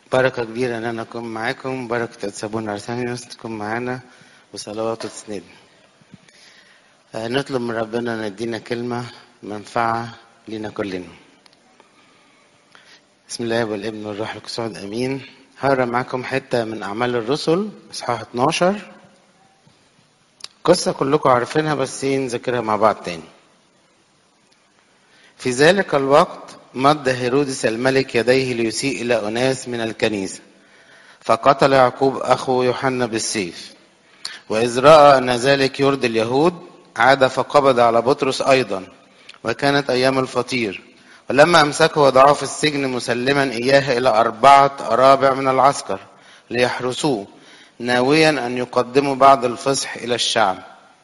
بركة كبيرة إن أنا أكون معاكم بركة سابونا أرسانيوس تكون معانا وصلواته تسندنا آه، نطلب من ربنا أن يدينا كلمة منفعة لنا كلنا بسم الله والابن والروح القدس امين هقرا معاكم حته من اعمال الرسل اصحاح 12 قصه كلكم عارفينها بس إيه نذاكرها مع بعض تاني في ذلك الوقت مد هيرودس الملك يديه ليسيء الى اناس من الكنيسه فقتل يعقوب اخو يوحنا بالسيف واذ راى ان ذلك يرضي اليهود عاد فقبض على بطرس ايضا وكانت ايام الفطير ولما أمسكه وضعه في السجن مسلما إياه إلى أربعة أرابع من العسكر ليحرسوه ناويا أن يقدموا بعد الفصح إلى الشعب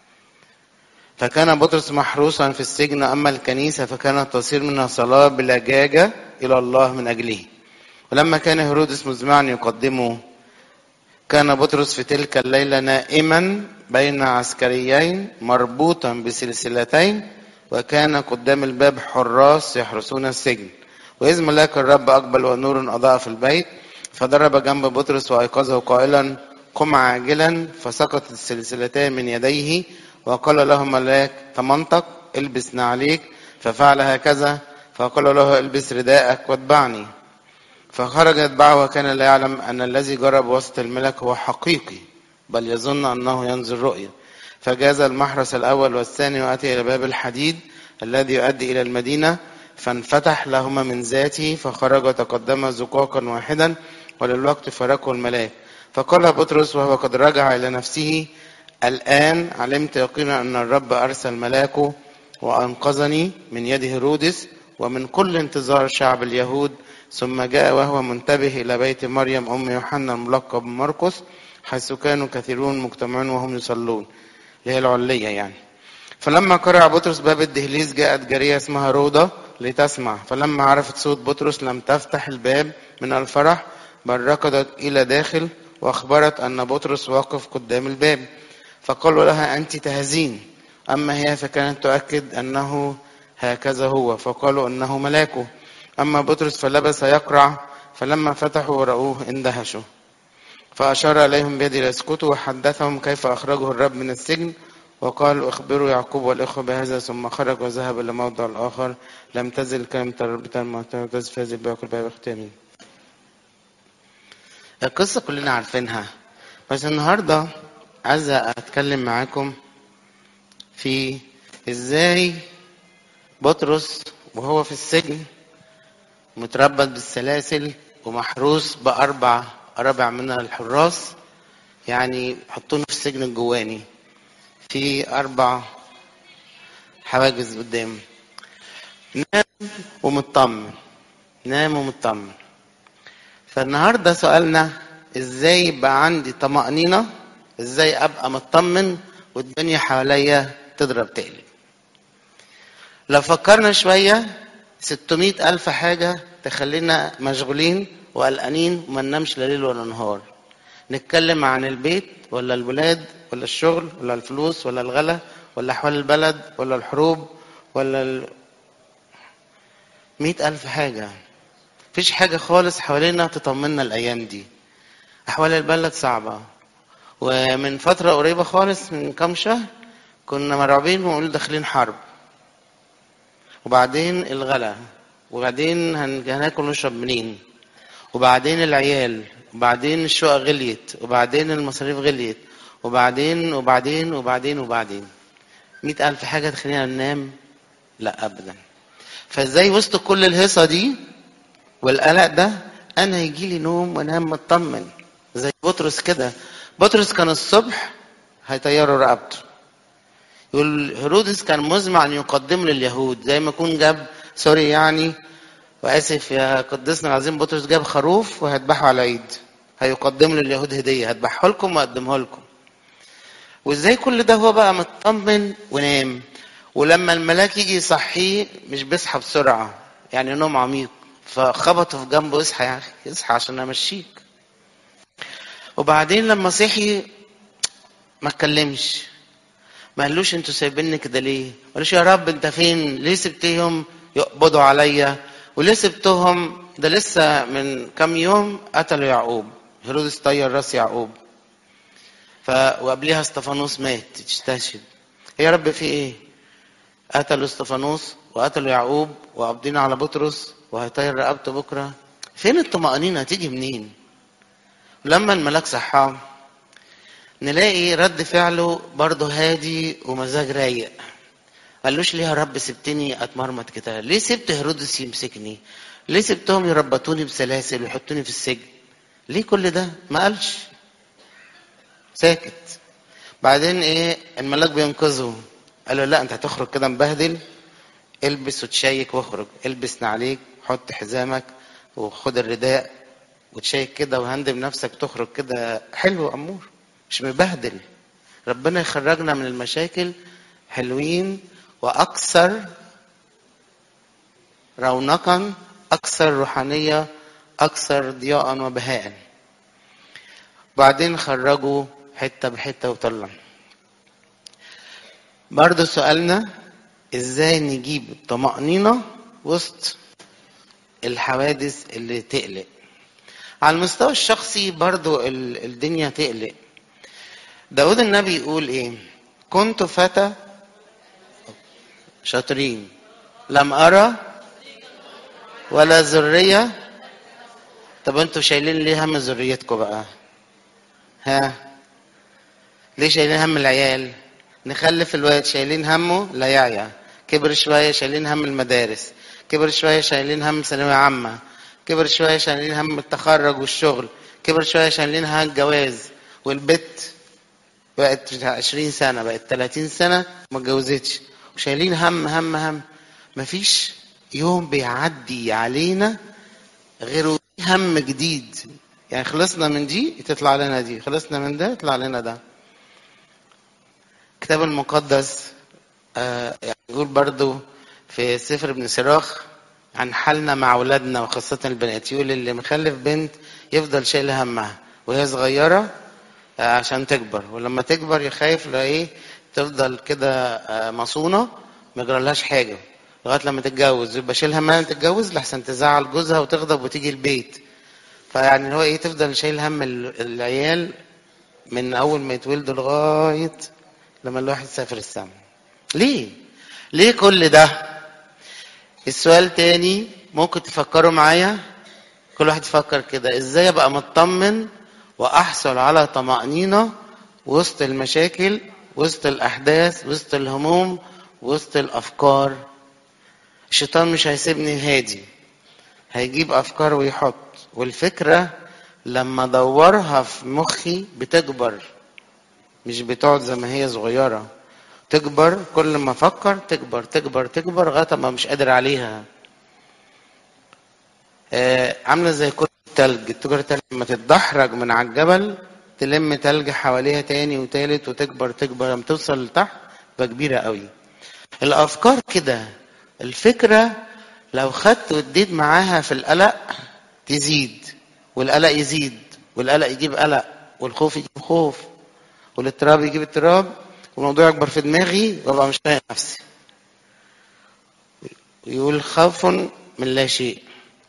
فكان بطرس محروسا في السجن أما الكنيسة فكانت تصير منها صلاة بلجاجة إلى الله من أجله ولما كان هيرودس مزمعا يقدمه كان بطرس في تلك الليلة نائما بين عسكريين مربوطا بسلسلتين وكان قدام الباب حراس يحرسون السجن وإذ ملاك الرب أقبل ونور أضاء في البيت فضرب جنب بطرس وأيقظه قائلا قم عاجلا فسقطت السلسلتان من يديه وقال له ملاك تمنطق البس نعليك ففعل هكذا فقال له البس رداءك واتبعني فخرج يتبعه وكان لا يعلم أن الذي جرى بوسط الملك هو حقيقي بل يظن أنه ينظر رؤيا فجاز المحرس الأول والثاني وأتي إلى باب الحديد الذي يؤدي إلى المدينة فانفتح لهما من ذاته فخرج وتقدم زقاقا واحدا وللوقت فرقه الملاك فقال بطرس وهو قد رجع إلى نفسه الآن علمت يقينا أن الرب أرسل ملاكه وأنقذني من يد هيرودس ومن كل انتظار شعب اليهود ثم جاء وهو منتبه إلى بيت مريم أم يوحنا الملقب مرقس حيث كانوا كثيرون مجتمعون وهم يصلون اللي هي العلية يعني فلما قرع بطرس باب الدهليز جاءت جارية اسمها روضة لتسمع فلما عرفت صوت بطرس لم تفتح الباب من الفرح بل ركضت إلى داخل وأخبرت أن بطرس واقف قدام الباب فقالوا لها أنت تهزين أما هي فكانت تؤكد أنه هكذا هو فقالوا أنه ملاكه أما بطرس فلبس يقرع فلما فتحوا ورأوه اندهشوا فأشار إليهم بيده ليسكتوا وحدثهم كيف أخرجه الرب من السجن وقال اخبروا يعقوب والإخوة بهذا ثم خرج وذهب إلى موضع الآخر لم تزل كلمة الرب تنمى تنتز في هذه الباقي الباب اختامين القصة كلنا عارفينها بس النهاردة عايز أتكلم معاكم في إزاي بطرس وهو في السجن متربط بالسلاسل ومحروس بأربع أربع من الحراس يعني حطونه في السجن الجواني في أربع حواجز قدام نام ومطمن نام ومطمن فالنهارده سؤالنا ازاي يبقى عندي طمأنينة ازاي ابقى مطمن والدنيا حواليا تضرب تقلب لو فكرنا شوية 600 ألف حاجة تخلينا مشغولين وقلقانين وما ننامش لا ليل ولا نهار نتكلم عن البيت ولا الولاد ولا الشغل ولا الفلوس ولا الغلا ولا أحوال البلد ولا الحروب ولا ال... مئة ألف حاجة مفيش حاجة خالص حوالينا تطمنا الأيام دي أحوال البلد صعبة ومن فترة قريبة خالص من كام شهر كنا مرعوبين ونقول داخلين حرب وبعدين الغلا وبعدين هن- هناكل ونشرب منين وبعدين العيال وبعدين الشقق غليت وبعدين المصاريف غليت وبعدين وبعدين وبعدين وبعدين مئة ألف حاجة تخلينا ننام لا أبدا فازاي وسط كل الهيصة دي والقلق ده أنا يجي لي نوم وأنام مطمن زي بطرس كده بطرس كان الصبح هيطيروا رقبته يقول هيرودس كان مزمع أن يقدم لليهود زي ما يكون جاب سوري يعني واسف يا قدسنا العظيم بطرس جاب خروف وهيذبحه على العيد هيقدم لليهود هديه هذبحه لكم واقدمه لكم وازاي كل ده هو بقى مطمن ونام ولما الملاك يجي يصحيه مش بيصحى بسرعه يعني نوم عميق فخبطه في جنبه اصحى يا اخي اصحى عشان امشيك وبعدين لما صحي ما اتكلمش ما قالوش انتوا سايبيني كده ليه؟ ما قالوش يا رب انت فين؟ ليه سبتهم يقبضوا عليا؟ وليه سبتهم ده لسه من كام يوم قتلوا يعقوب هيرودس طير راس يعقوب ف وقبليها استفانوس مات استشهد يا رب في ايه قتلوا استفانوس وقتلوا يعقوب وقابضين على بطرس وهيطير رقبته بكره فين الطمأنينة هتيجي منين لما الملاك صحاه نلاقي رد فعله برضه هادي ومزاج رايق قالوش ليه يا رب سبتني اتمرمط كده ليه سبت هيرودس يمسكني ليه سبتهم يربطوني بسلاسل ويحطوني في السجن ليه كل ده ما قالش ساكت بعدين ايه الملاك بينقذه قال له لا انت هتخرج كده مبهدل البس وتشيك واخرج البس نعليك حط حزامك وخد الرداء وتشيك كده وهندم نفسك تخرج كده حلو امور مش مبهدل ربنا يخرجنا من المشاكل حلوين واكثر رونقا اكثر روحانيه اكثر ضياء وبهاء بعدين خرجوا حته بحته وطلع برضه سؤالنا ازاي نجيب طمأنينة وسط الحوادث اللي تقلق على المستوى الشخصي برضو الدنيا تقلق داود النبي يقول ايه كنت فتى شاطرين لم ارى ولا ذرية طب انتوا شايلين ليه هم ذريتكم بقى ها ليه شايلين هم العيال نخلف الواد شايلين همه لا يعيا كبر شوية شايلين هم المدارس كبر شوية شايلين هم ثانوية عامة كبر شوية شايلين هم التخرج والشغل كبر شوية شايلين هم الجواز والبت بقت عشرين سنة بقت تلاتين سنة ما اتجوزتش وشايلين هم هم هم مفيش يوم بيعدي علينا غير هم جديد يعني خلصنا من دي تطلع لنا دي خلصنا من ده يطلع لنا ده الكتاب المقدس آه يعني يقول برضو في سفر ابن سراخ عن حالنا مع اولادنا وخاصة البنات يقول اللي مخلف بنت يفضل شايل همها وهي صغيرة آه عشان تكبر ولما تكبر يخاف لا ايه تفضل كده آه مصونة ما يجرالهاش حاجة لغاية لما تتجوز يبقى شايل همها تتجوز لحسن تزعل جوزها وتغضب وتيجي البيت فيعني هو ايه تفضل شايل هم العيال من اول ما يتولدوا لغايه لما الواحد سافر السما ليه ليه كل ده السؤال تاني ممكن تفكروا معايا كل واحد يفكر كده ازاي ابقى مطمن واحصل على طمأنينة وسط المشاكل وسط الاحداث وسط الهموم وسط الافكار الشيطان مش هيسيبني هادي هيجيب افكار ويحط والفكرة لما ادورها في مخي بتكبر مش بتقعد زي ما هي صغيرة تكبر كل ما افكر تكبر تكبر تكبر لغايه ما مش قادر عليها آه عامله زي كرة التلج التجار التلج لما تتدحرج من على الجبل تلم تلج حواليها تاني وتالت وتكبر تكبر لما توصل لتحت تبقى كبيره قوي الافكار كده الفكره لو خدت واديت معاها في القلق تزيد والقلق يزيد والقلق يجيب قلق والخوف يجيب خوف والاضطراب يجيب اضطراب والموضوع يكبر في دماغي وابقى مش طايق نفسي يقول خوف من لا شيء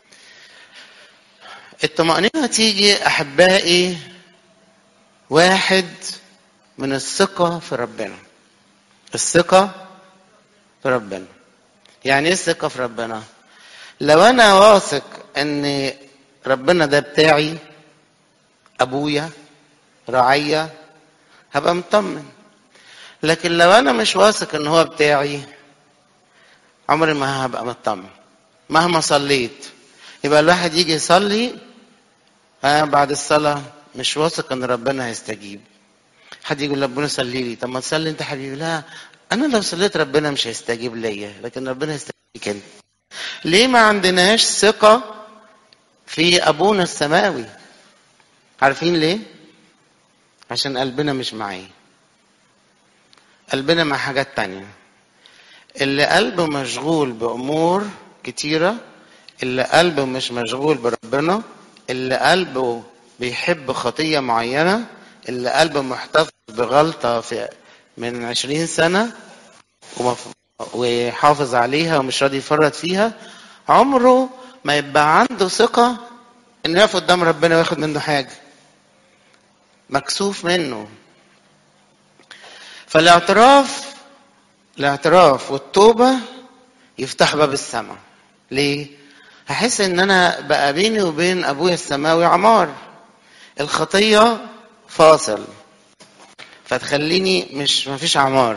الطمأنينة تيجي أحبائي واحد من الثقة في ربنا الثقة في ربنا يعني ايه الثقة في ربنا لو أنا واثق إن ربنا ده بتاعي أبويا رعية هبقى مطمن لكن لو انا مش واثق ان هو بتاعي عمري ما هبقى مطمن مهما صليت يبقى الواحد يجي يصلي آه بعد الصلاة مش واثق ان ربنا هيستجيب حد يقول ربنا صلي لي طب ما تصلي انت حبيبي لا انا لو صليت ربنا مش هيستجيب ليا لكن ربنا هيستجيب انت ليه ما عندناش ثقة في ابونا السماوي عارفين ليه عشان قلبنا مش معاه قلبنا مع حاجات تانية اللي قلبه مشغول بأمور كتيرة اللي قلبه مش مشغول بربنا اللي قلبه بيحب خطية معينة اللي قلبه محتفظ بغلطة في من عشرين سنة وحافظ عليها ومش راضي يفرط فيها عمره ما يبقى عنده ثقة انه يقف قدام ربنا وياخد منه حاجة مكسوف منه فالاعتراف الاعتراف والتوبة يفتح باب السماء ليه؟ هحس ان انا بقى بيني وبين ابويا السماوي عمار الخطية فاصل فتخليني مش مفيش عمار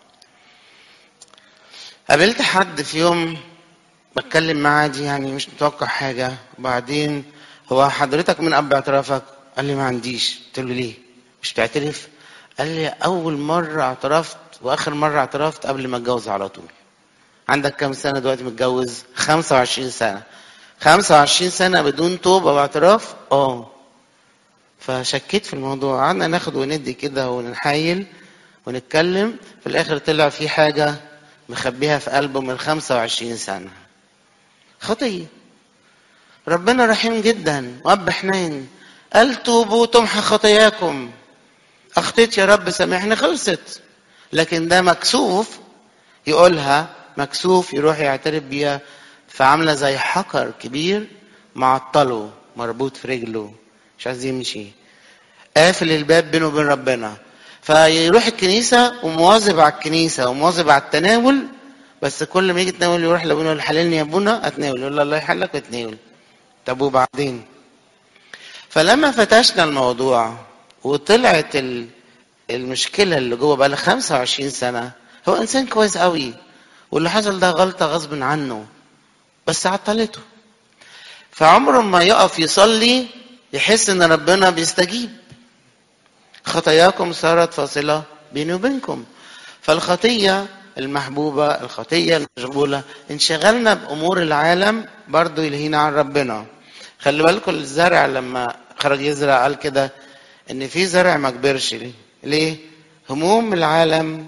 قابلت حد في يوم بتكلم معاه دي يعني مش متوقع حاجة وبعدين هو حضرتك من أب اعترافك؟ قال لي ما عنديش قلت له ليه؟ مش تعترف؟ قال لي أول مرة اعترفت وآخر مرة اعترفت قبل ما أتجوز على طول عندك كام سنة دلوقتي متجوز؟ 25 سنة 25 سنة بدون توبة واعتراف؟ اه فشكيت في الموضوع قعدنا ناخد وندي كده ونحايل ونتكلم في الآخر طلع في حاجة مخبيها في قلبه من 25 سنة خطية ربنا رحيم جدا وأب حنين قال توبوا تمحى خطاياكم أخطيت يا رب سامحني خلصت لكن ده مكسوف يقولها مكسوف يروح يعترف بيها فعاملة زي حجر كبير معطله مربوط في رجله مش عايز يمشي قافل الباب بينه وبين ربنا فيروح الكنيسة ومواظب على الكنيسة ومواظب على التناول بس كل ما يجي يتناول يروح لابونا يقول حللني يا ابونا اتناول يقول له الله يحلك واتناول طب وبعدين فلما فتشنا الموضوع وطلعت ال- المشكلة اللي جوه بقى 25 سنة هو إنسان كويس قوي واللي حصل ده غلطة غصب عنه بس عطلته فعمره ما يقف يصلي يحس ان ربنا بيستجيب خطاياكم صارت فاصلة بيني وبينكم فالخطية المحبوبة الخطية المشغولة انشغلنا بأمور العالم برضو يلهينا عن ربنا خلي بالكم الزرع لما خرج يزرع قال كده ان في زرع ما كبرش ليه ليه هموم العالم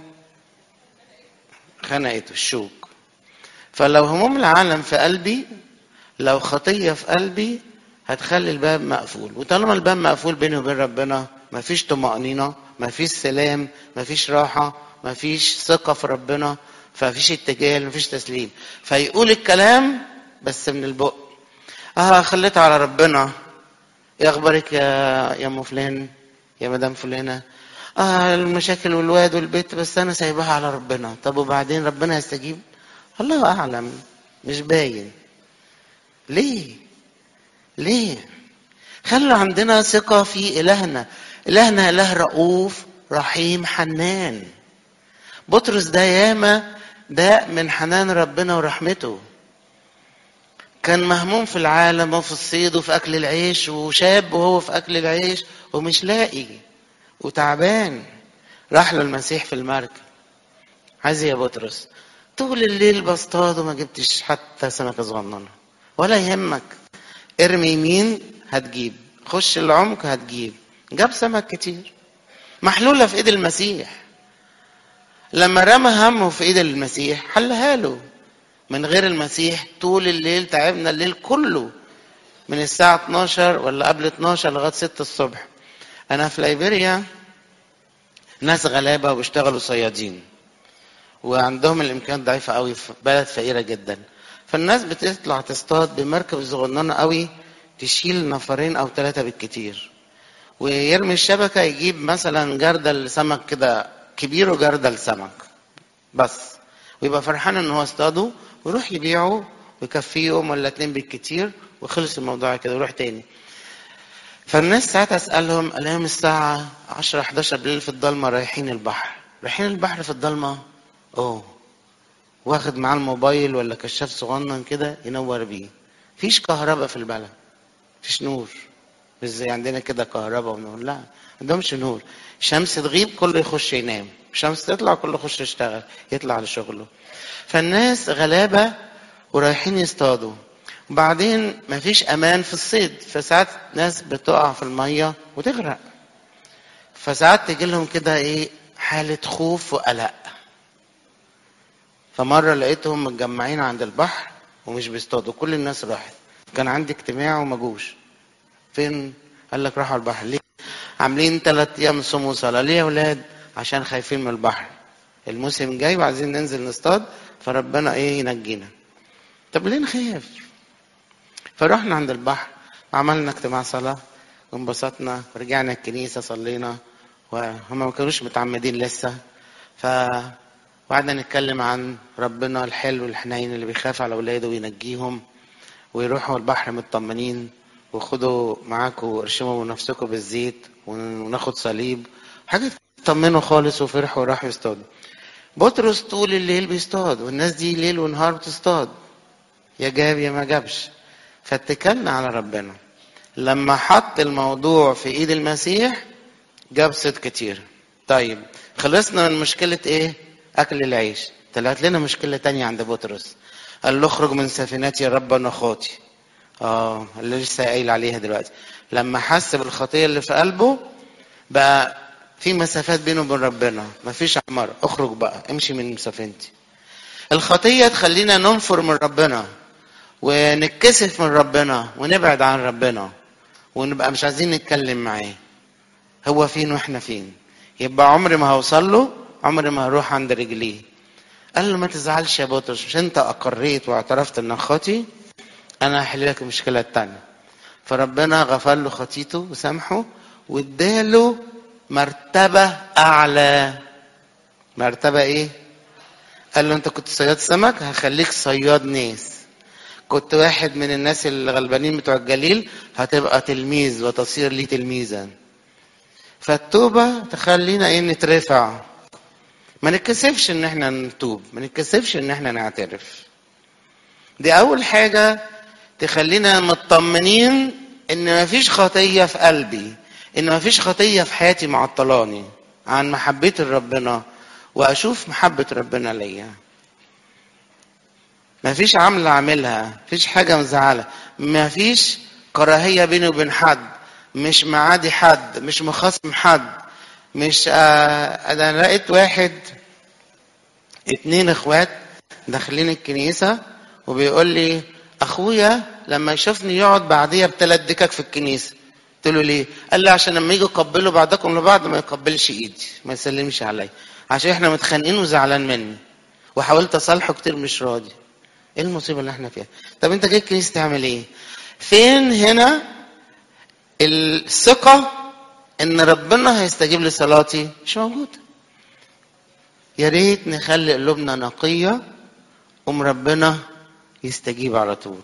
خنقته الشوك فلو هموم العالم في قلبي لو خطية في قلبي هتخلي الباب مقفول وطالما الباب مقفول بيني وبين ربنا مفيش طمأنينة مفيش سلام مفيش راحة مفيش ثقة في ربنا فمفيش اتجاه مفيش تسليم فيقول الكلام بس من البق اه خليت على ربنا ايه اخبارك يا يا ام فلان يا مدام فلانه اه المشاكل والواد والبيت بس انا سايبها على ربنا طب وبعدين ربنا يستجيب الله اعلم مش باين ليه ليه خلوا عندنا ثقة في إلهنا إلهنا إله رؤوف رحيم حنان بطرس ده ياما ده من حنان ربنا ورحمته كان مهموم في العالم وفي الصيد وفي أكل العيش وشاب وهو في أكل العيش ومش لاقي وتعبان راح له المسيح في المركب عايز إيه يا بطرس طول الليل بصطاد وما جبتش حتى سمكة صغننة ولا يهمك ارمي يمين هتجيب خش العمق هتجيب جاب سمك كتير محلولة في ايد المسيح لما رمى همه في ايد المسيح حلها له من غير المسيح طول الليل تعبنا الليل كله من الساعة 12 ولا قبل 12 لغاية 6 الصبح أنا في ليبيريا ناس غلابة وبيشتغلوا صيادين وعندهم الإمكانيات ضعيفة قوي في بلد فقيرة جدا فالناس بتطلع تصطاد بمركب صغننة قوي تشيل نفرين أو ثلاثة بالكتير ويرمي الشبكة يجيب مثلا جردل سمك كده كبير وجردل سمك بس ويبقى فرحان ان هو اصطاده ويروح يبيعه ويكفيه يوم ولا اتنين بالكتير وخلص الموضوع كده ويروح تاني فالناس ساعتها اسالهم الاقيهم الساعه 10 11 بالليل في الضلمه رايحين البحر رايحين البحر في الضلمه اه واخد معاه الموبايل ولا كشاف صغنن كده ينور بيه فيش كهرباء في البلد فيش نور مش زي عندنا كده كهرباء ونور لا ما عندهمش نور شمس تغيب كله يخش ينام شمس تطلع كله يخش يشتغل يطلع لشغله فالناس غلابة ورايحين يصطادوا وبعدين مفيش امان في الصيد فساعات ناس بتقع في المية وتغرق فساعات تجي لهم كده ايه حالة خوف وقلق فمرة لقيتهم متجمعين عند البحر ومش بيصطادوا كل الناس راحت كان عندي اجتماع وما جوش فين قال لك راحوا البحر ليه عاملين ثلاث ايام صوم وصلاه ليه يا اولاد عشان خايفين من البحر الموسم جاي وعايزين ننزل نصطاد فربنا ايه ينجينا طب ليه نخاف فرحنا عند البحر وعملنا اجتماع صلاة وانبسطنا ورجعنا الكنيسة صلينا وهم ما كانوش متعمدين لسه ف وقعدنا نتكلم عن ربنا الحلو الحنين اللي بيخاف على اولاده وينجيهم ويروحوا البحر مطمنين وخدوا معاكم ارشموا نفسكم بالزيت وناخد صليب حاجات طمنوا خالص وفرحوا وراحوا يصطادوا بطرس طول الليل بيصطاد والناس دي ليل ونهار بتصطاد يا جاب يا ما جابش فاتكلنا على ربنا لما حط الموضوع في ايد المسيح جاب صيد كتير طيب خلصنا من مشكلة ايه اكل العيش طلعت لنا مشكلة تانية عند بطرس قال له اخرج من سفينتي يا رب انا خاطي اه اللي لسه قايل عليها دلوقتي لما حس بالخطية اللي في قلبه بقى في مسافات بينه وبين ربنا مفيش عمار اخرج بقى امشي من سفينتي الخطية تخلينا ننفر من ربنا ونتكسف من ربنا ونبعد عن ربنا ونبقى مش عايزين نتكلم معاه هو فين واحنا فين يبقى عمري ما هوصل له عمري ما هروح عند رجليه قال له ما تزعلش يا بطرس مش انت اقريت واعترفت انك خاطي انا هحل لك المشكله التانية فربنا غفر له خطيته وسامحه واداله مرتبه اعلى مرتبه ايه قال له انت كنت صياد سمك هخليك صياد ناس كنت واحد من الناس الغلبانين بتوع الجليل هتبقى تلميذ وتصير لي تلميذا فالتوبة تخلينا ايه نترفع ما نتكسفش ان احنا نتوب ما نتكسفش ان احنا نعترف دي اول حاجة تخلينا مطمنين ان مفيش خطية في قلبي ان مفيش خطية في حياتي معطلاني عن محبتي لربنا واشوف محبة ربنا ليا مفيش عملة اعملها مفيش حاجة مزعلة مفيش كراهية بيني وبين حد مش معادي حد مش مخاصم حد مش آه انا لقيت واحد اتنين اخوات داخلين الكنيسة وبيقول لي اخويا لما يشوفني يقعد بعديها بثلاث دكك في الكنيسة قلت له ليه؟ قال لي عشان لما يجوا يقبلوا بعضكم لبعض ما يقبلش ايدي ما يسلمش عليا عشان احنا متخانقين وزعلان مني وحاولت اصالحه كتير مش راضي ايه المصيبه اللي احنا فيها طب انت جاي الكنيسه تعمل ايه فين هنا الثقه ان ربنا هيستجيب لصلاتي مش موجوده يا ريت نخلي قلوبنا نقيه قوم ربنا يستجيب على طول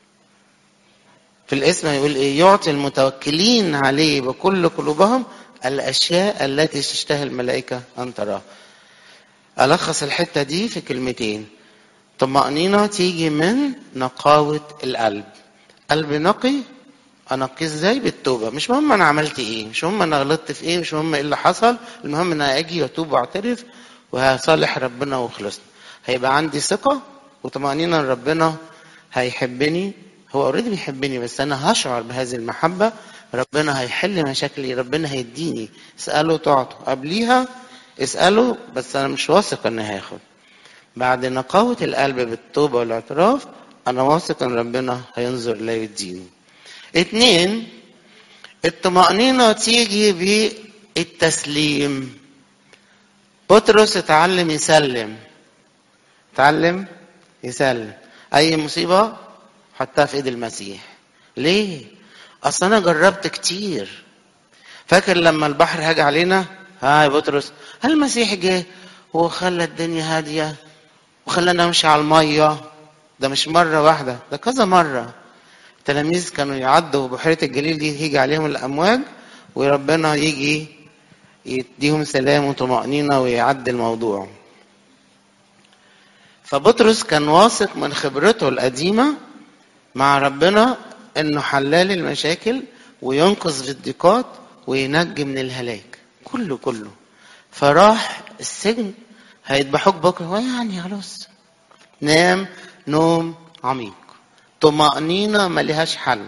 في الاسم يقول ايه يعطي المتوكلين عليه بكل قلوبهم الاشياء التي تشتهي الملائكه ان تراها الخص الحته دي في كلمتين طمأنينة تيجي من نقاوة القلب قلب نقي انقيه ازاي بالتوبه مش مهم انا عملت ايه مش مهم انا غلطت في ايه مش مهم ايه اللي حصل المهم ان انا اجي واتوب واعترف وهصالح ربنا وخلصنا هيبقى عندي ثقه وطمأنينة ان ربنا هيحبني هو اوريدي بيحبني بس انا هشعر بهذه المحبه ربنا هيحل مشاكلي ربنا هيديني اساله تعطوا قبليها اساله بس انا مش واثق ان هياخد بعد نقاوة القلب بالتوبة والاعتراف أنا واثق إن ربنا هينظر لا يديني. اتنين الطمأنينة تيجي بالتسليم. بطرس اتعلم يسلم. اتعلم يسلم. أي مصيبة حطها في إيد المسيح. ليه؟ أصل أنا جربت كتير. فاكر لما البحر هاج علينا؟ ها يا بطرس هل المسيح جه وخلى الدنيا هاديه وخلانا نمشي على المية ده مش مرة واحدة ده كذا مرة التلاميذ كانوا يعدوا بحيرة الجليل دي يجي عليهم الأمواج وربنا يجي يديهم سلام وطمأنينة ويعدي الموضوع فبطرس كان واثق من خبرته القديمة مع ربنا انه حلال المشاكل وينقذ في الضيقات وينجي من الهلاك كله كله فراح السجن هيذبحوك بكره هو يعني خلاص نام نوم عميق طمأنينة ملهاش حل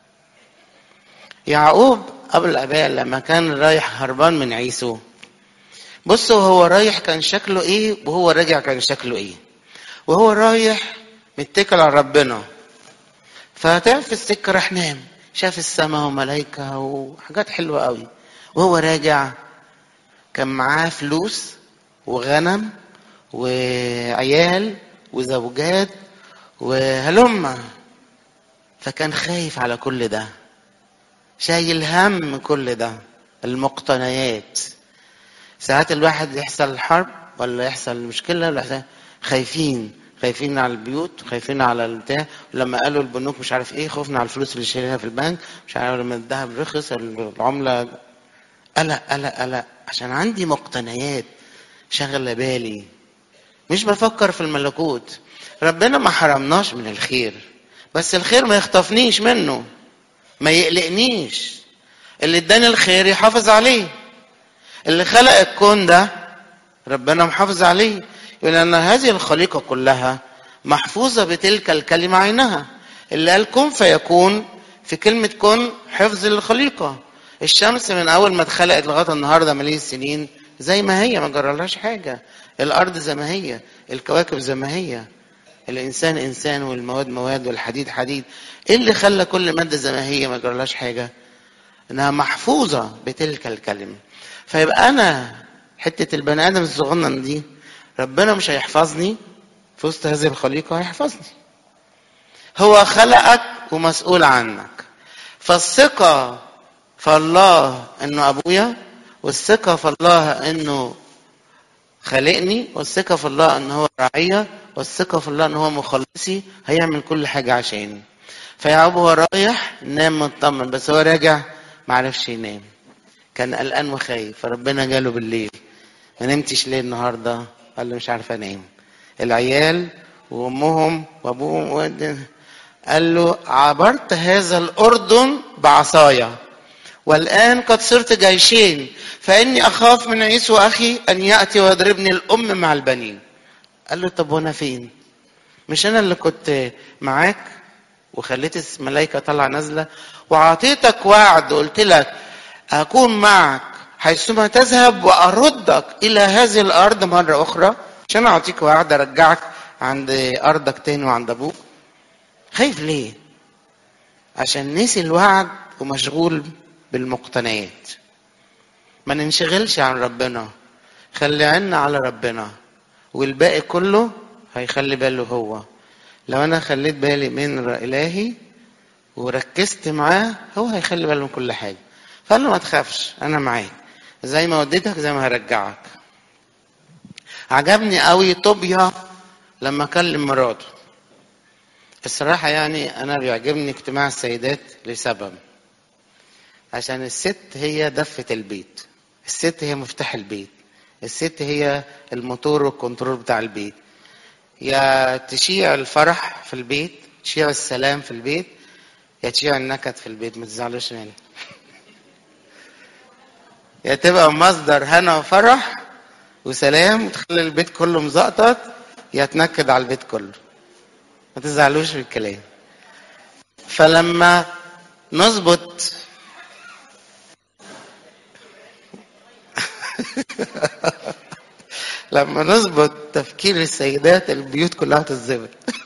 يعقوب قبل الآباء لما كان رايح هربان من عيسو بصوا هو رايح كان شكله ايه وهو راجع كان شكله ايه وهو رايح متكل على ربنا فتعرف في السكة راح نام شاف السماء وملايكة وحاجات حلوة قوي وهو راجع كان معاه فلوس وغنم وعيال وزوجات وهلم فكان خايف على كل ده شايل هم كل ده المقتنيات ساعات الواحد يحصل حرب ولا يحصل مشكله ولا يحصل خايفين خايفين على البيوت خايفين على البتاع لما قالوا البنوك مش عارف ايه خوفنا على الفلوس اللي شايلها في البنك مش عارف لما الذهب رخص العمله قلق قلق قلق عشان عندي مقتنيات شغله بالي مش بفكر في الملكوت ربنا ما حرمناش من الخير بس الخير ما يخطفنيش منه ما يقلقنيش اللي اداني الخير يحافظ عليه اللي خلق الكون ده ربنا محافظ عليه يقول ان هذه الخليقه كلها محفوظه بتلك الكلمه عينها اللي قال كن فيكون في كلمه كن حفظ للخليقه الشمس من اول ما اتخلقت لغايه النهارده ملايين السنين زي ما هي ما جرالهاش حاجه الارض زي ما هي الكواكب زي ما هي الانسان انسان والمواد مواد والحديد حديد ايه اللي خلى كل ماده زي ما هي ما جرالهاش حاجه انها محفوظه بتلك الكلمه فيبقى انا حته البني ادم الصغنن دي ربنا مش هيحفظني في وسط هذه الخليقه هيحفظني هو خلقك ومسؤول عنك فالثقه في الله انه ابويا والثقه في الله انه خلقني والثقه في الله ان هو راعيه والثقه في الله ان هو مخلصي هيعمل كل حاجه عشاني فيعقوب هو رايح نام مطمن بس هو راجع معرفش ينام كان قلقان وخايف فربنا جاله بالليل ما نمتش ليه النهارده قال له مش عارف انام العيال وامهم وابوهم ود- قال له عبرت هذا الاردن بعصايا والان قد صرت جيشين فاني اخاف من عيسو اخي ان ياتي ويضربني الام مع البنين قال له طب وانا فين مش انا اللي كنت معاك وخليت الملائكه طالعه نازله وعطيتك وعد وقلت لك اكون معك حيثما تذهب واردك الى هذه الارض مره اخرى عشان اعطيك وعد ارجعك عند ارضك تاني وعند ابوك خايف ليه عشان نسي الوعد ومشغول بالمقتنيات ما ننشغلش عن ربنا خلي عنا على ربنا والباقي كله هيخلي باله هو لو انا خليت بالي من الهي وركزت معاه هو هيخلي باله من كل حاجه فقال له ما تخافش انا معاك زي ما وديتك زي ما هرجعك عجبني قوي طوبيا لما كلم مراته الصراحه يعني انا بيعجبني اجتماع السيدات لسبب عشان الست هي دفة البيت الست هي مفتاح البيت الست هي الموتور والكنترول بتاع البيت يا تشيع الفرح في البيت تشيع السلام في البيت يا تشيع النكد في البيت ما تزعلوش مني يا تبقى مصدر هنا وفرح وسلام وتخلي البيت كله مزقطط يا تنكد على البيت كله ما تزعلوش من الكلام فلما نظبط لما نظبط تفكير السيدات البيوت كلها تتظبط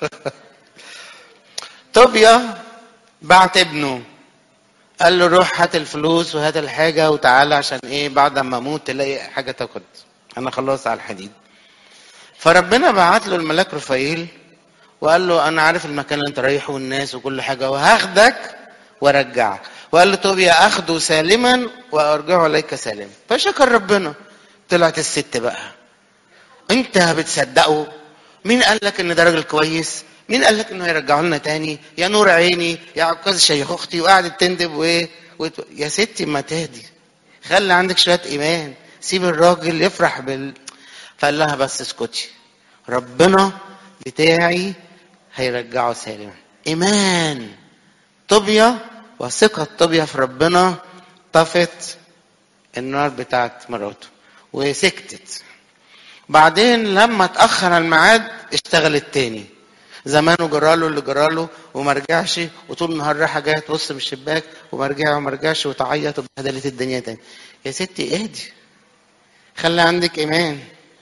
طوبيا بعت ابنه قال له روح هات الفلوس وهات الحاجة وتعالى عشان ايه بعد ما اموت تلاقي حاجة تاخد انا خلاص على الحديد فربنا بعت له الملاك رفايل وقال له انا عارف المكان اللي انت رايحه والناس وكل حاجة وهاخدك وارجعك وقال له طوبيا اخده سالما وارجعه اليك سالما فشكر ربنا طلعت الست بقى انت بتصدقه مين قال لك ان ده راجل كويس مين قال لك انه هيرجعه لنا تاني يا نور عيني يا عكاز شيخ اختي وقعدت تندب وايه وت... يا ستي ما تهدي خلي عندك شويه ايمان سيب الراجل يفرح بال فقال لها بس اسكتي ربنا بتاعي هيرجعه سالما ايمان طوبيا وثقه طوبيا في ربنا طفت النار بتاعت مراته وسكتت بعدين لما اتاخر الميعاد اشتغلت تاني زمانه جراله اللي جراله وما رجعش وطول النهار رايحه جايه تبص من الشباك وما رجع وما رجعش وتعيط وبهدلت الدنيا تاني يا ستي اهدي خلي عندك ايمان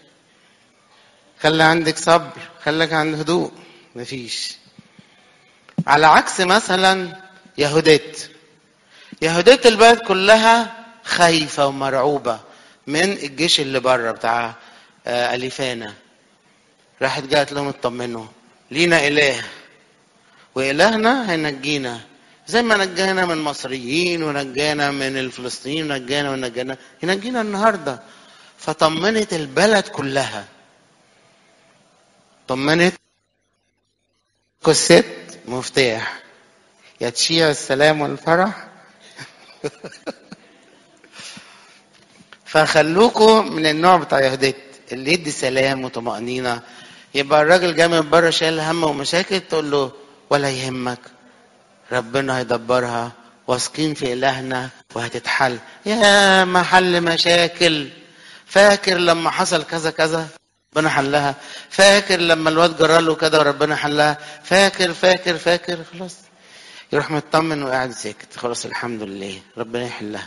خلي عندك صبر خليك عند هدوء مفيش على عكس مثلا يهودات يهودات البلد كلها خايفه ومرعوبه من الجيش اللي بره بتاع اليفانا راحت جات لهم اطمنوا لينا اله وإلهنا هينجينا زي ما نجانا من المصريين ونجانا من الفلسطينيين ونجانا ونجانا ينجينا النهارده فطمنت البلد كلها طمنت قصة مفتاح يا تشيع السلام والفرح فخلوكم من النوع بتاع يهوديت اللي يدي سلام وطمأنينة يبقى الراجل جاي من بره شايل هم ومشاكل تقول له ولا يهمك ربنا هيدبرها واثقين في إلهنا وهتتحل يا محل مشاكل فاكر لما حصل كذا كذا ربنا حلها فاكر لما الواد جرى له كده وربنا حلها فاكر فاكر فاكر خلاص يروح مطمن وقاعد ساكت خلاص الحمد لله ربنا يحلها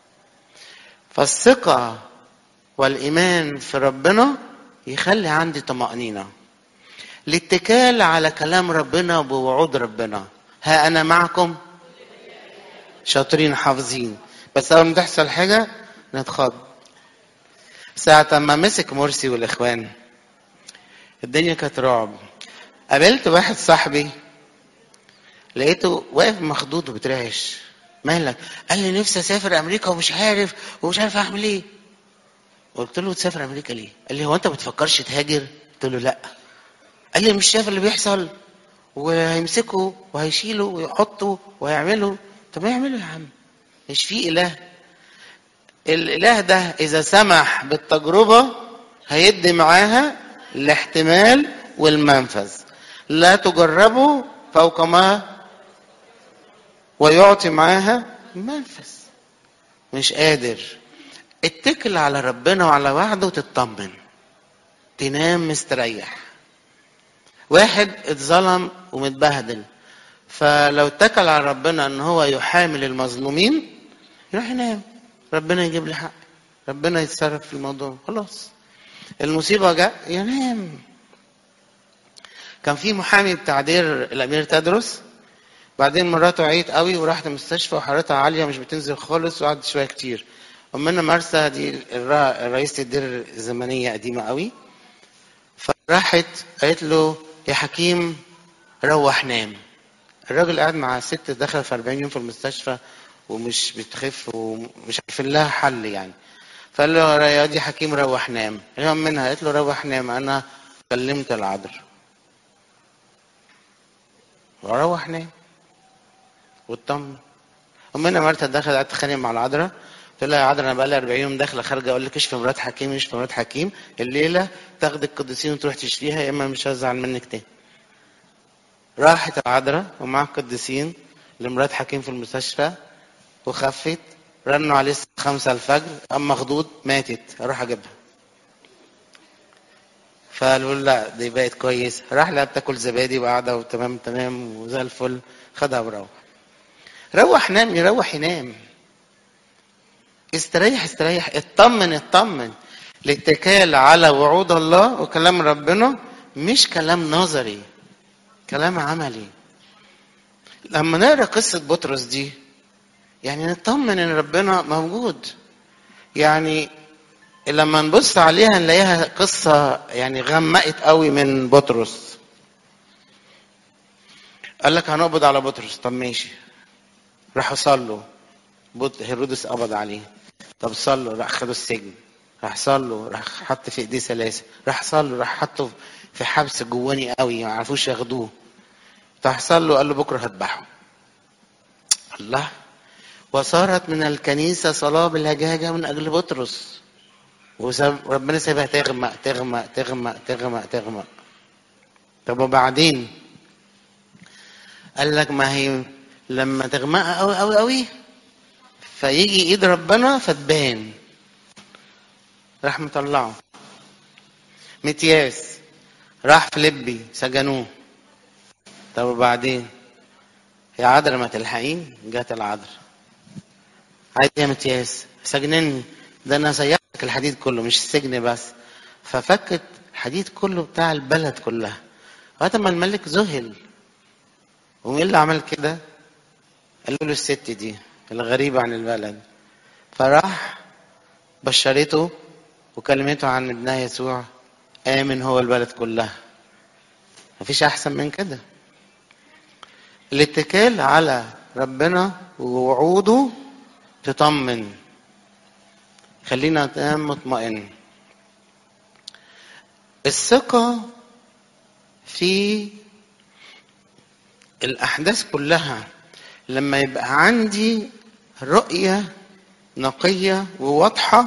فالثقة والإيمان في ربنا يخلي عندي طمأنينة الاتكال على كلام ربنا وبوعود ربنا ها أنا معكم شاطرين حافظين بس أول ما تحصل حاجة نتخض ساعة ما مسك مرسي والإخوان الدنيا كانت رعب قابلت واحد صاحبي لقيته واقف مخضوض وبترعش مالك قال لي نفسي اسافر امريكا ومش عارف ومش عارف اعمل ايه قلت له تسافر امريكا ليه قال لي هو انت ما بتفكرش تهاجر قلت له لا قال لي مش شايف اللي بيحصل وهيمسكوا وهيشيلوا ويحطوا وهيعملوا طب ما يعملوا يا عم مش في اله الاله ده اذا سمح بالتجربه هيدي معاها الاحتمال والمنفذ لا تجربوا فوق ما ويعطي معاها منفذ مش قادر اتكل على ربنا وعلى وعده وتطمن تنام مستريح واحد اتظلم ومتبهدل فلو اتكل على ربنا ان هو يحامل المظلومين يروح ينام ربنا يجيب لي حق ربنا يتصرف في الموضوع خلاص المصيبه جاء ينام كان في محامي بتاع دير الامير تدرس بعدين مراته عيت قوي وراحت المستشفى وحرارتها عاليه مش بتنزل خالص وقعدت شويه كتير امنا مرسى دي رئيسه الدير الزمنيه قديمه قوي فراحت قالت له يا حكيم روح نام الراجل قاعد مع ست دخل في 40 يوم في المستشفى ومش بتخف ومش عارفين لها حل يعني فقال له يا دي حكيم روح نام اليوم منها قالت له روح نام انا كلمت العذر وروح نام واطمن امنا مرتا دخلت قعدت تتخانق مع العذراء قلت لها يا عذراء انا بقالي 40 يوم داخله خارجه اقول لك اشفي مرات حكيم اشفي مرات حكيم الليله تاخد القديسين وتروح تشفيها يا اما مش هزعل منك تاني راحت العذراء ومعها القديسين لمرات حكيم في المستشفى وخفت رنوا عليه الساعه 5 الفجر قام مخضوض ماتت اروح اجيبها فقالوا لا دي بقت كويس راح لها بتاكل زبادي وقاعده وتمام تمام وزي الفل خدها وروح روح نام يروح ينام استريح استريح اطمن اطمن الاتكال على وعود الله وكلام ربنا مش كلام نظري كلام عملي لما نقرا قصه بطرس دي يعني نطمن ان ربنا موجود يعني لما نبص عليها نلاقيها قصه يعني غمقت قوي من بطرس قال لك هنقبض على بطرس طب ماشي راحوا صلوا هيرودس قبض عليه طب صلوا راح خدوا السجن راح صلوا راح حط في ايديه سلاسل راح صلوا راح حطه في حبس جواني قوي ما عرفوش ياخدوه راح صلوا قال له بكره هذبحه الله وصارت من الكنيسه صلاه بالهجاجه من اجل بطرس وربنا سابها تغمق تغمق تغمق تغمق تغمق طب وبعدين قال لك ما هي لما تغمق قوي قوي قوي فيجي ايد ربنا فتبان راح مطلعه متياس راح فيليبي سجنوه طب وبعدين يا عذرا ما تلحقين جت العذرا عايز يا متياس سجنني ده انا سيحتك الحديد كله مش السجن بس ففكت الحديد كله بتاع البلد كلها لغايه ما الملك ذهل ومين اللي عمل كده قالوا له الست دي الغريبة عن البلد فراح بشرته وكلمته عن ابنها يسوع آمن هو البلد كلها مفيش أحسن من كده الاتكال على ربنا ووعوده تطمن خلينا تنام مطمئن الثقة في الأحداث كلها لما يبقى عندي رؤية نقية وواضحة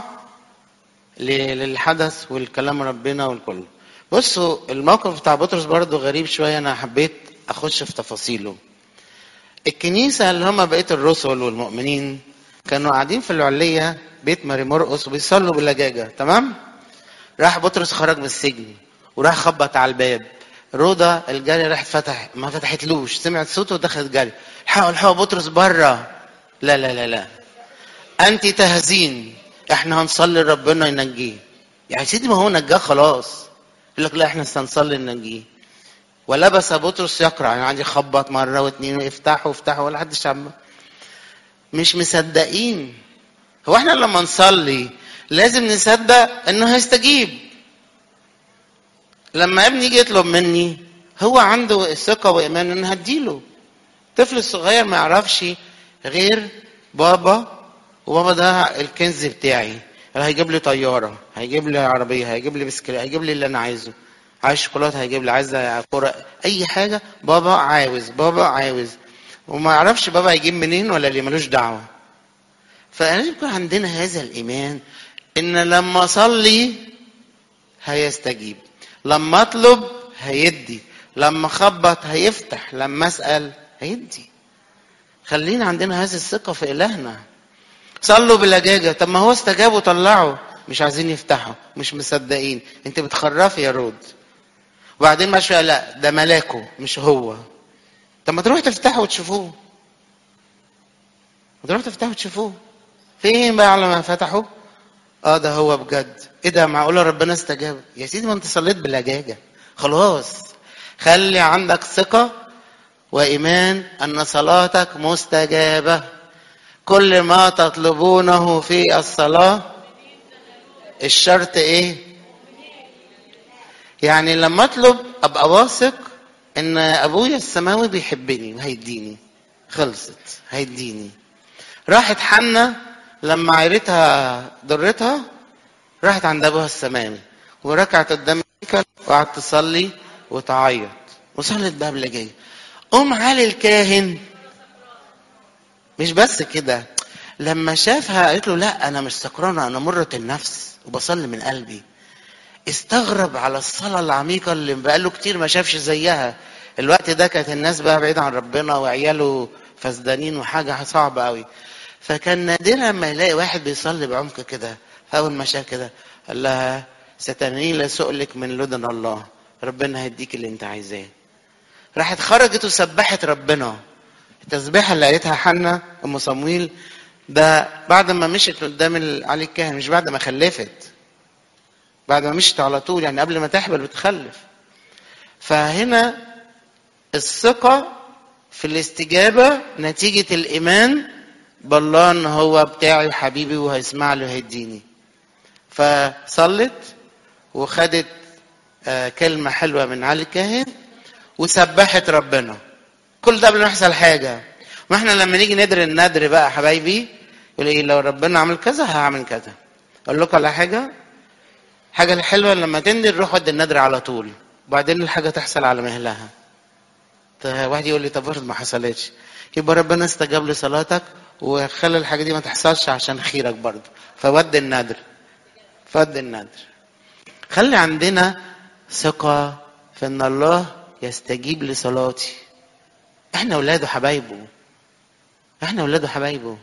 للحدث والكلام ربنا والكل بصوا الموقف بتاع بطرس برضه غريب شوية أنا حبيت أخش في تفاصيله الكنيسة اللي هم بقية الرسل والمؤمنين كانوا قاعدين في العلية بيت ماري مرقس وبيصلوا باللجاجة تمام راح بطرس خرج من السجن وراح خبط على الباب روضة الجارية راحت فتح ما فتحتلوش سمعت صوته ودخلت جارية الحقوا الحقوا بطرس بره لا لا لا لا انت تهزين احنا هنصلي ربنا ينجيه يعني سيدي ما هو نجاه خلاص يقول لك لا احنا هنصلي ننجيه ولبس بطرس يقرا يعني عندي خبط مره واثنين وافتحوا وافتحوا ولا حدش عم مش مصدقين هو احنا لما نصلي لازم نصدق انه هيستجيب لما ابني يجي يطلب مني هو عنده الثقة وإيمان إن هديله الطفل الصغير ما يعرفش غير بابا وبابا ده الكنز بتاعي هيجيب لي طيارة هيجيب لي عربية هيجيب لي بسكليت هيجيب لي اللي أنا عايزه عايز شوكولاتة هيجيب لي عايز كرة أي حاجة بابا عاوز بابا عاوز وما يعرفش بابا هيجيب منين ولا اللي ملوش دعوة فلازم يكون عندنا هذا الإيمان إن لما أصلي هيستجيب لما اطلب هيدي لما اخبط هيفتح لما اسال هيدي خلينا عندنا هذه الثقه في الهنا صلوا بلجاجه طب ما هو استجاب وطلعوا مش عايزين يفتحوا مش مصدقين انت بتخرفي يا رود وبعدين ما شاء لا ده ملاكه مش هو طب ما تروحوا تفتحوا وتشوفوه ما تروحوا تفتحوا وتشوفوه فين بقى على ما فتحوا اه ده هو بجد ايه ده معقوله ربنا استجاب يا سيدي ما انت صليت بلجاجه خلاص خلي عندك ثقه وايمان ان صلاتك مستجابه كل ما تطلبونه في الصلاه الشرط ايه يعني لما اطلب ابقى واثق ان ابويا السماوي بيحبني وهيديني خلصت هيديني راحت حنه لما عيرتها ضرتها راحت عند ابوها السماوي وركعت قدام الهيكل وقعدت تصلي وتعيط وصلت بقى بلجاجه قوم علي الكاهن مش بس كده لما شافها قالت له لا انا مش سكرانه انا مره النفس وبصلي من قلبي استغرب على الصلاه العميقه اللي بقاله كتير ما شافش زيها الوقت ده كانت الناس بقى بعيد عن ربنا وعياله فسدانين وحاجه صعبه قوي فكان نادرا ما يلاقي واحد بيصلي بعمق كده فاول ما شاف كده قال لها ستنيل سؤلك من لدن الله ربنا هيديك اللي انت عايزاه راحت خرجت وسبحت ربنا التسبيحه اللي قالتها حنا ام صمويل ده بعد ما مشت قدام علي الكاهن مش بعد ما خلفت بعد ما مشت على طول يعني قبل ما تحبل بتخلف فهنا الثقة في الاستجابة نتيجة الإيمان بالله إن هو بتاعي وحبيبي وهيسمع لي وهيديني فصلت وخدت آه كلمة حلوة من علي الكاهن وسبحت ربنا كل ده قبل ما يحصل حاجة ما احنا لما نيجي ندر الندر بقى حبايبي يقول ايه لو ربنا عمل كذا هعمل كذا اقول لكم على حاجة حاجة الحلوة لما تندر روح ود الندر على طول وبعدين الحاجة تحصل على مهلها واحد يقول لي طب افرض ما حصلتش يبقى ربنا استجاب لصلاتك وخلى الحاجة دي ما تحصلش عشان خيرك برضه فود الندر فود الندر خلي عندنا ثقة في ان الله يستجيب لصلاتي احنا اولاده حبايبه احنا اولاده حبايبه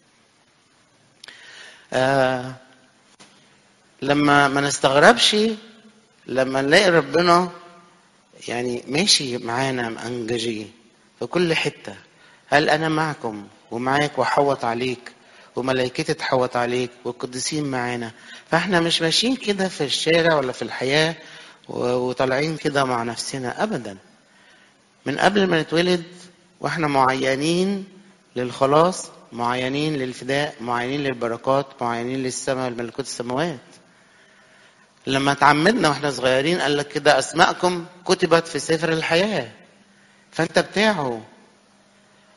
آه لما ما نستغربش لما نلاقي ربنا يعني ماشي معانا مأنججي في كل حتة هل أنا معكم ومعاك وحوط عليك وملائكتي تحوط عليك والقديسين معانا فاحنا مش ماشيين كده في الشارع ولا في الحياة وطالعين كده مع نفسنا أبدا من قبل ما نتولد واحنا معينين للخلاص معينين للفداء معينين للبركات معينين للسماء والملكوت السماوات لما تعمدنا واحنا صغيرين قال لك كده اسماءكم كتبت في سفر الحياه فانت بتاعه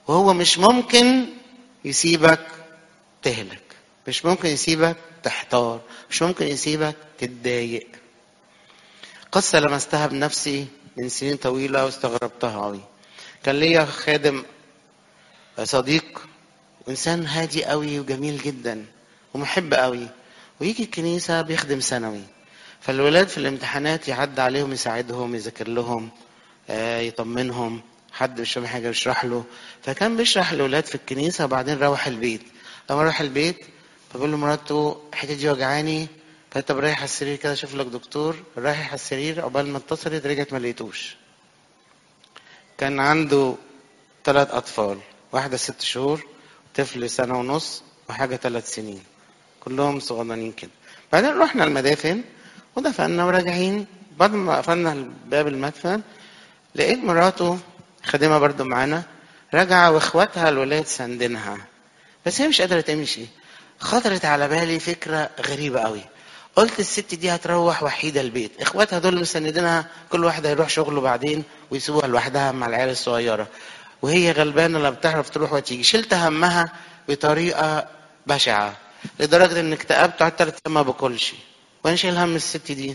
وهو مش ممكن يسيبك تهلك مش ممكن يسيبك تحتار مش ممكن يسيبك تتضايق قصة لمستها بنفسي من سنين طويلة واستغربتها قوي كان ليا خادم صديق وإنسان هادي قوي وجميل جدا ومحب قوي ويجي الكنيسة بيخدم ثانوي فالولاد في الامتحانات يعدي عليهم يساعدهم يذاكر لهم آه، يطمنهم حد مش فاهم حاجة يشرح له فكان بيشرح للولاد في الكنيسة وبعدين روح البيت لما راح البيت فبقول له مراته الحتة دي وجعاني فانت رايح على السرير كده اشوف لك دكتور رايح على السرير عقبال ما اتصلت رجعت ما لقيتوش كان عنده ثلاث اطفال واحدة ست شهور طفل سنة ونص وحاجة ثلاث سنين كلهم صغننين كده بعدين رحنا المدافن ودفنا وراجعين بعد ما قفلنا باب المدفن لقيت مراته خادمة برضو معانا راجعة واخواتها الولاد ساندينها بس هي مش قادرة تمشي خطرت على بالي فكرة غريبة قوي قلت الست دي هتروح وحيدة البيت اخواتها دول مسندينها كل واحد هيروح شغله بعدين ويسيبوها لوحدها مع العيال الصغيرة وهي غلبانة لا بتعرف تروح وتيجي شلت همها بطريقة بشعة لدرجة ان اكتئبت قعدت ثلاث ايام ما باكلش وانا شايل هم الست دي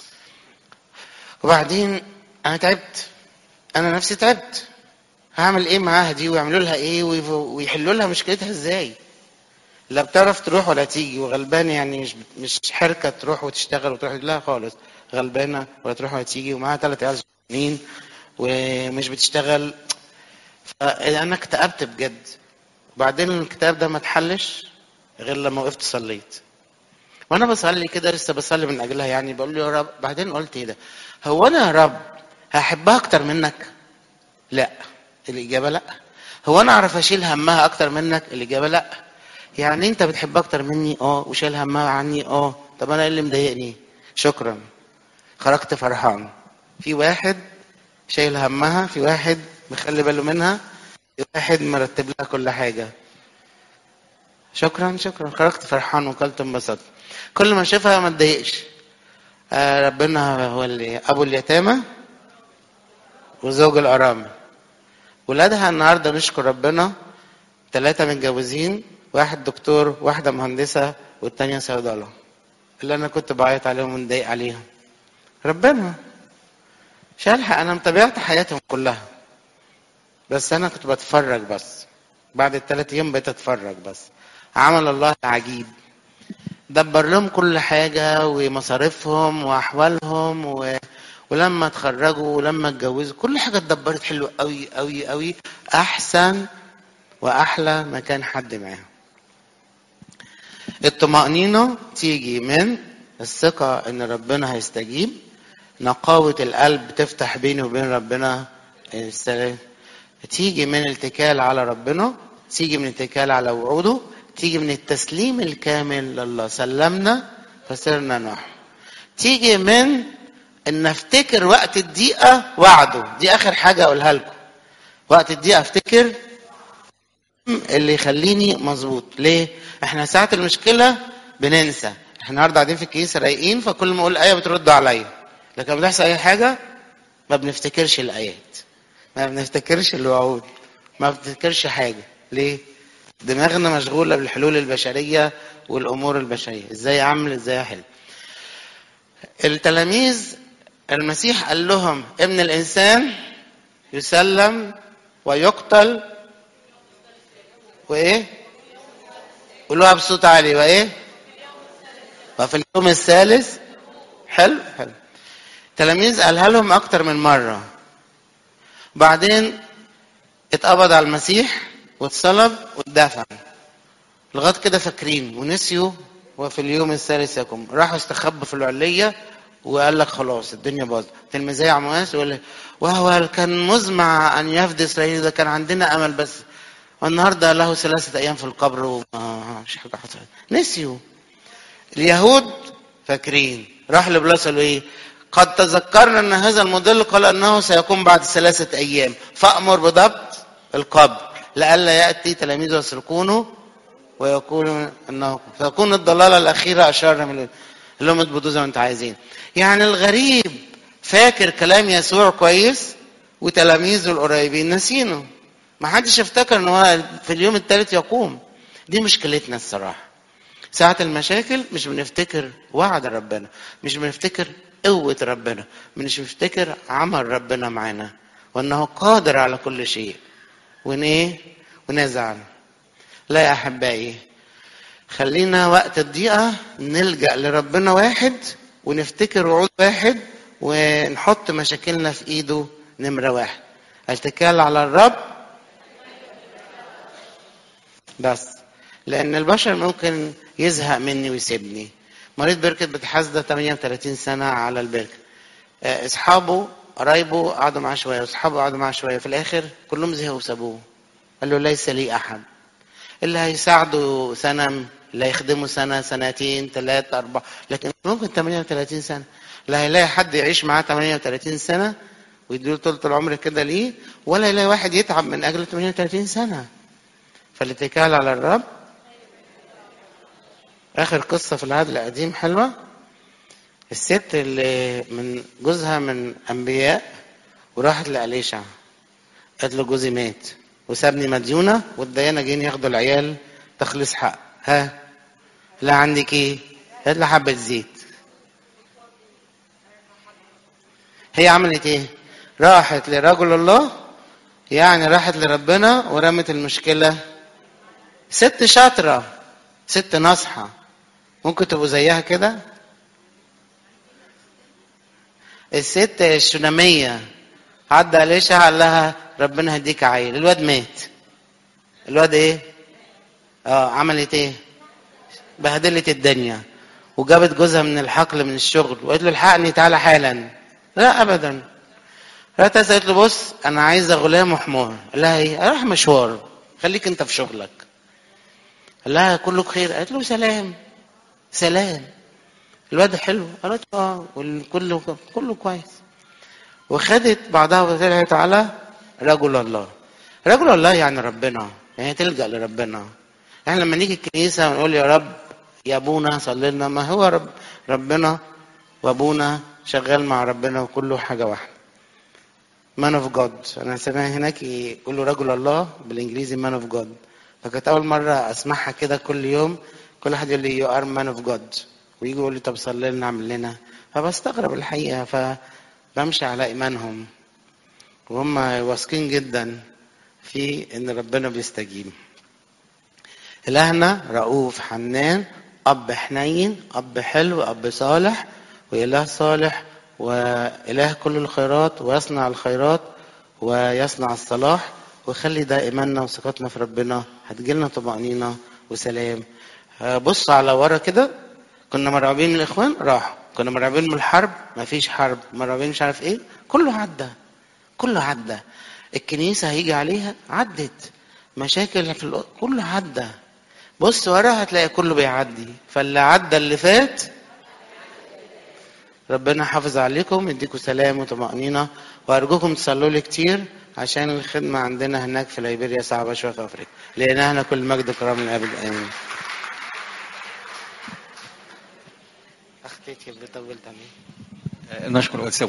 وبعدين انا تعبت انا نفسي تعبت هعمل ايه معاها دي ويعملوا لها ايه ويف- ويحلوا لها مشكلتها ازاي لا بتعرف تروح ولا تيجي وغلبانه يعني مش مش حركه تروح وتشتغل وتروح لا خالص غلبانه ولا تروح ولا تيجي ومعاها ثلاث عيال صغيرين ومش بتشتغل فانا اكتئبت بجد وبعدين الكتاب ده ما اتحلش غير لما وقفت صليت وانا بصلي كده لسه بصلي من اجلها يعني بقول له يا رب بعدين قلت ايه ده هو انا يا رب هحبها اكتر منك لا الاجابه لا هو انا اعرف اشيل همها اكتر منك الاجابه لا يعني انت بتحبها اكتر مني اه وشايل همها عني اه طب انا ايه اللي مضايقني شكرا خرجت فرحان في واحد شايل همها في واحد مخلي باله منها في واحد مرتب لها كل حاجه شكرا شكرا خرجت فرحان وكلت انبسطت كل ما اشوفها ما اتضايقش آه ربنا هو اللي ابو اليتامى وزوج الارامل ولادها النهارده نشكر ربنا ثلاثه متجوزين واحد دكتور واحده مهندسه والتانيه صيدله اللي انا كنت بعيط عليهم ومتضايق عليهم ربنا شالحق انا متابعت حياتهم كلها بس انا كنت بتفرج بس بعد الثلاث ايام بقيت اتفرج بس عمل الله عجيب دبر لهم كل حاجة ومصاريفهم وأحوالهم و... ولما اتخرجوا ولما اتجوزوا كل حاجة اتدبرت حلو قوي قوي قوي أحسن وأحلى ما كان حد معاهم الطمأنينة تيجي من الثقة إن ربنا هيستجيب نقاوة القلب تفتح بيني وبين ربنا السلام تيجي من الاتكال على ربنا تيجي من الاتكال على وعوده تيجي من التسليم الكامل لله سلمنا فسرنا نحو تيجي من ان افتكر وقت الضيقه وعده دي اخر حاجه اقولها لكم وقت الضيقه افتكر اللي يخليني مظبوط ليه احنا ساعه المشكله بننسى احنا النهارده قاعدين في الكنيسه رايقين فكل ما اقول ايه بتردوا عليا لكن لما بتحصل اي حاجه ما بنفتكرش الايات ما بنفتكرش الوعود ما بنفتكرش حاجه ليه دماغنا مشغوله بالحلول البشريه والامور البشريه ازاي اعمل ازاي احل التلاميذ المسيح قال لهم ابن الانسان يسلم ويقتل وايه قولوها بصوت عالي وايه وفي اليوم الثالث حلو حلو التلاميذ قالها لهم اكتر من مره بعدين اتقبض على المسيح واتصلب واتدفن لغايه كده فاكرين ونسيوا وفي اليوم الثالث يقوم راحوا استخبوا في العليه وقال لك خلاص الدنيا باظت تلميذي عمواس يقول لك وهو كان مزمع ان يفدي اسرائيل ده كان عندنا امل بس والنهارده له ثلاثه ايام في القبر وما مش حاجه حصلت نسيوا اليهود فاكرين راح لبلاس قالوا ايه قد تذكرنا ان هذا المضل قال انه سيكون بعد ثلاثه ايام فامر بضبط القبر لئلا ياتي تلاميذه يسرقونه ويقولوا انه فيكون الضلاله الاخيره اشر من اللي هم اضبطوا زي ما انتوا عايزين يعني الغريب فاكر كلام يسوع كويس وتلاميذه القريبين ناسينه ما حدش يفتكر ان هو في اليوم الثالث يقوم دي مشكلتنا الصراحه ساعة المشاكل مش بنفتكر وعد ربنا مش بنفتكر قوة ربنا مش بنفتكر عمل ربنا معانا وانه قادر على كل شيء ون ايه ونزعل لا يا احبائي خلينا وقت الضيقة نلجأ لربنا واحد ونفتكر وعود واحد ونحط مشاكلنا في ايده نمرة واحد الاتكال على الرب بس لان البشر ممكن يزهق مني ويسيبني مريض بركة بتحاسده 38 سنة على البركة اصحابه قرايبه قعدوا معاه شوية واصحابه قعدوا معاه شوية في الاخر كلهم زهقوا وسابوه قال له ليس لي احد اللي هيساعده سنة اللي هيخدمه سنة سنتين ثلاثة أربعة لكن ممكن 38 سنة لا هيلاقي حد يعيش معاه 38 سنة ويديله طول العمر كده ليه ولا يلاقي واحد يتعب من أجل 38 سنة فالاتكال على الرب آخر قصة في العهد القديم حلوة الست اللي من جوزها من أنبياء وراحت لأليشع قالت له جوزي مات وسابني مديونة والديانة جايين ياخدوا العيال تخلص حق ها لا عندك ايه قالت له حبة زيت هي عملت ايه راحت لرجل الله يعني راحت لربنا ورمت المشكلة ست شاطرة ست ناصحة ممكن تبقوا زيها كده الست الشنامية عدى عليها قال لها ربنا هديك عيل الواد مات الواد ايه اه عملت ايه بهدلت الدنيا وجابت جوزها من الحقل من الشغل وقالت له الحقني تعالى حالا لا ابدا رحت قالت له بص انا عايزه غلام وحمار قال لها ايه اروح مشوار خليك انت في شغلك قال لها كله بخير قالت له سلام سلام الواد حلو قالت له اه والكل كله كويس وخدت بعضها وطلعت على رجل الله رجل الله يعني ربنا يعني تلجأ لربنا احنا لما نيجي الكنيسة ونقول يا رب يا ابونا صلي لنا ما هو رب ربنا وابونا شغال مع ربنا وكله حاجة واحدة مان اوف جاد انا سامع هناك يقولوا رجل الله بالانجليزي مان اوف جاد فكانت اول مرة اسمعها كده كل يوم كل واحد يقول لي يو ار مان اوف جاد ويجي يقول لي طب صلي لنا اعمل لنا فبستغرب الحقيقة فبمشي على ايمانهم وهم واثقين جدا في ان ربنا بيستجيب إلهنا رؤوف حنان أب حنين أب حلو أب صالح وإله صالح وإله كل الخيرات ويصنع الخيرات ويصنع الصلاح ويخلي ده إيماننا وثقتنا في ربنا هتجيلنا طمأنينة وسلام بص على ورا كده كنا مرعوبين من الإخوان راحوا كنا مرعوبين من الحرب مفيش حرب مرعوبين مش عارف إيه كله عدى كله عدى الكنيسة هيجي عليها عدت مشاكل في الأ... كله عدى بص ورا هتلاقي كله بيعدي فاللي عدى اللي فات ربنا حافظ عليكم يديكم سلام وطمأنينة وأرجوكم تصلوا لي كتير عشان الخدمة عندنا هناك في ليبيريا صعبة شوية في أفريقيا لأنها كل مجد كرام الأبد آمين أختي طولت عليك نشكر الأستاذ